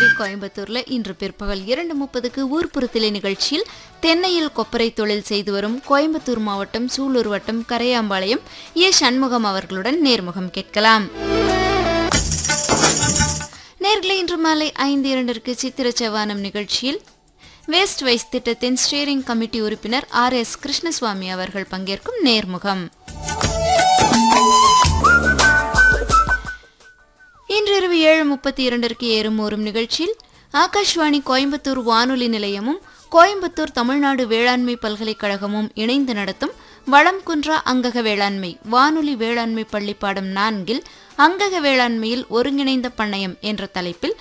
ஸ்ரீ கோயம்புத்தூர்ல இன்று பிற்பகல் இரண்டு முப்பதுக்கு ஊர்ப்புறத்திலே நிகழ்ச்சியில் தென்னையில் கொப்பரை தொழில் செய்து வரும் கோயம்புத்தூர் மாவட்டம் சூலூர் வட்டம் கரையாம்பாளையம் ஏ சண்முகம் அவர்களுடன் நேர்முகம் கேட்கலாம் நேர்களை இன்று மாலை ஐந்து இரண்டிற்கு சித்திர செவ்வானம் நிகழ்ச்சியில் வேஸ்ட் வைஸ் திட்டத்தின் ஸ்டீரிங் கமிட்டி உறுப்பினர் ஆர் எஸ் கிருஷ்ணசுவாமி அவர்கள் பங்கேற்கும் நேர்முகம் இன்று இரவு ஏழு முப்பத்தி இரண்டிற்கு ஏறுமோறும் நிகழ்ச்சியில் ஆகாஷ்வாணி கோயம்புத்தூர் வானொலி நிலையமும் கோயம்புத்தூர் தமிழ்நாடு வேளாண்மை பல்கலைக்கழகமும் இணைந்து நடத்தும் வளம் குன்றா அங்கக வேளாண்மை வானொலி வேளாண்மை பள்ளி பாடம் நான்கில் அங்கக வேளாண்மையில் ஒருங்கிணைந்த பண்ணையம் என்ற தலைப்பில்